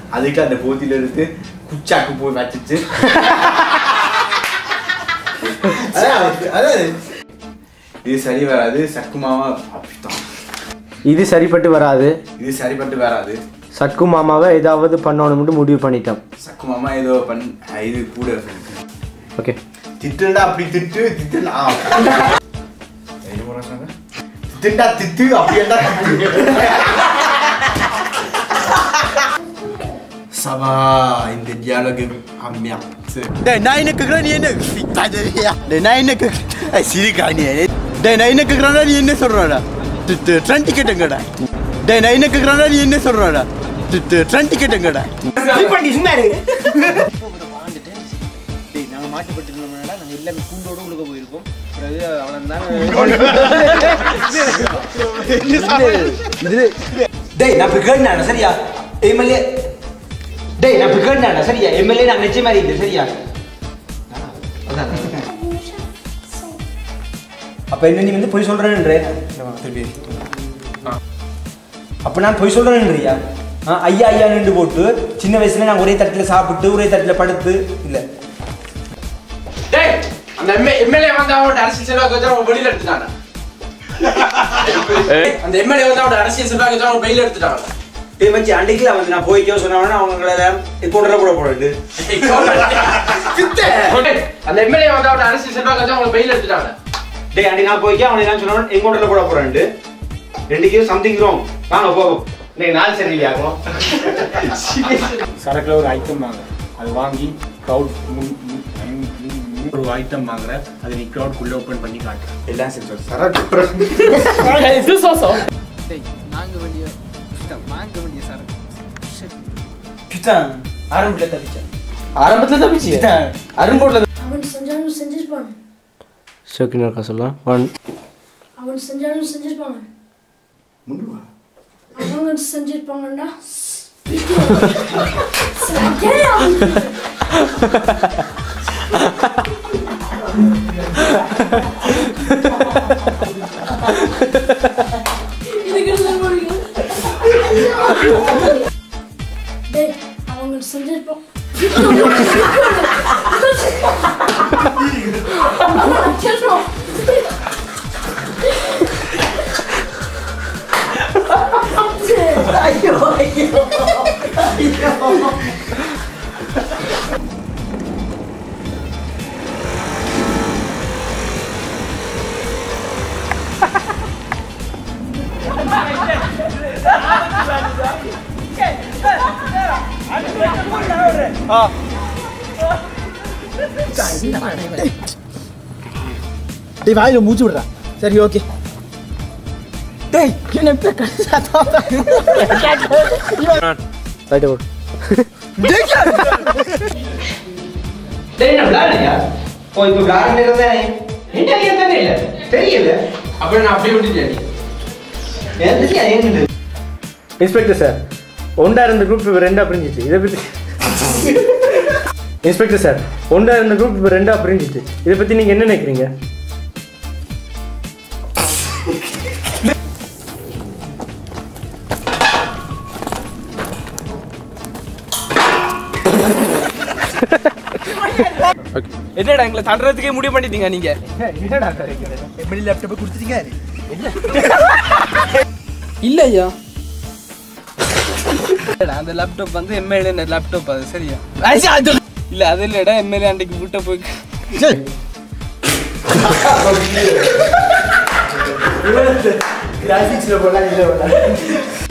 அதுக்கு அந்த போத்தில எடுத்து குச்சாக்கு போய் வச்சுட்டு அதான், அதான். இது சரி வராது சக்கு மாமா அப்படித்தான் இது சரிப்பட்டு வராது இது சரிப்பட்டு வராது சக்கு மாமாவை ஏதாவது பண்ணணும்னு முடிவு பண்ணிட்டோம் சக்கு மாமா ஏதோ பண் இது கூட ஓகே திட்டுண்டா அப்படி திட்டு திட்டுண்டா ஆ. என்ன முறை சொன்னாங்க? திட்டுண்டா திட்டு அப்படியேண்டா திட்டு சபா இந்த dialog அம்மியா சரி டேய் நான் என்ன கேக்குறேன் நீ என்ன தாஜரியா டேய் நான் என்ன கேக்குறேன் சிரிக்கா நீ டேய் நான் என்ன கேக்குறேன்டா நீ என்ன சொல்றடா ட்ரெயின் டிக்கெட் எங்கடா டேய் நான் என்ன கேக்குறேன்டா நீ என்ன சொல்றடா ட்ரெயின் டிக்கெட் எங்கடா பண்ணி சும்மா இரு. டேய் நாங்க மாட்டுப்பட்டுருந்தோம்னா நாங்க எல்லாமே கூண்டோட உள்ள போயிருக்கோம் பிறகு அவன் டேய் நான் இப்ப கேட்டான சரியா எம்எல்ஏ டேய் நான் இப்ப கேட்டான சரியா எம்எல்ஏ நான் நிச்சய மாதிரி இல்லை சரியா அப்ப என்ன நீ வந்து பொய் சொல்றேன்ற அப்ப நான் பொய் சொல்றேன்றியா ஆ, ஐயா ஐயா நின்று போட்டு சின்ன வயசுல நான் ஒரே தட்டுல சாப்பிட்டு ஒரே தட்டுல படுத்து இல்ல டேய் அந்த எம்எல்ஏ வந்து அவனோட அரசியல் செல்வாக்கு வச்சு அவன் வெளியில எடுத்துட்டாங்க அந்த எம்எல்ஏ வந்து அவனோட அரசியல் செல்வாக்கு வச்சு அவன் வெளியில எடுத்துட்டாங்க டேய் மச்சி அன்றைக்கு வந்து நான் போய்க்கோ சொன்னவன அவங்கள கொண்டு போட போறது அந்த எம்எல்ஏ வந்து அவனோட அரசியல் செல்வாக்கு வச்சு அவங்களை வெளியில எடுத்துட்டாங்க டேய் அன்றைக்கு நான் போய்க்கோ அவனை என்ன சொன்னவன் எங்க கொண்டு போட போறேன்ட்டு ரெண்டுக்கு சம்திங் ராங் வாங்க போவோம் இன்னைக்கு நாள் சரியில்லையாகும் சரக்குல ஒரு ஐட்டம் வாங்க அது வாங்கி க்ரௌட் ஒரு ஐட்டம் வாங்குற அதை நீ க்ரௌட் குள்ள ஓபன் பண்ணி காட்டு எல்லாம் சரி சார் சரக்கு இது சோசோ நாங்க வேண்டிய வாங்க வேண்டிய சார் ஆரம்பத்தில் தப்பிச்சேன் ஆரம்பத்துல தப்பிச்சு அரும்போட்ல அவன் செஞ்சாலும் செஞ்சிருப்பான் செகண்ட் இருக்கா சொல்லலாம் ஒன் அவன் செஞ்சாலும் செஞ்சிருப்பாங்க முன்னுவா அவங்க செஞ்சிருப்பாங்கடா சரியா அவனுக்கு? இதுக்கு என்ன முடியும்? டேய் அவங்க செஞ்சிருப்பான் சொல்றோம் டேய் வாயில மூச்சு விடுறா சரி ஓகே டேய் என்ன ரைட் ஓட் டேய் என்ன விளையாடுறியா ஓ இப்போ விளையாட நேரம் தானே என்ன நீ தானே இல்ல தெரியல அப்புறம் நான் அப்படியே விட்டுட்டேன் எந்த எங்க இன்ஸ்பெக்டர் சார் ஒண்டா இருந்த குரூப் இப்போ ரெண்டா பிரிஞ்சிச்சு இதை பற்றி இன்ஸ்பெக்டர் சார் ஒண்டா இருந்த குரூப் இப்போ ரெண்டா பிரிஞ்சிச்சு இதை பற்றி நீங்கள் என்ன நினைக்கிறீங்க என்னடா எங்களை தள்ளுறதுக்கே முடிவு பண்ணிட்டீங்க நீங்க எப்படி லேப்டாப் கொடுத்துட்டீங்க இல்லையா அந்த லேப்டாப் வந்து எம்எல்ஏ லேப்டாப் அது சரியா இல்ல அது இல்லடா எம்எல்ஏ அன்னைக்கு விட்ட போய் கிராஃபிக்ஸ்ல போலாம் இல்ல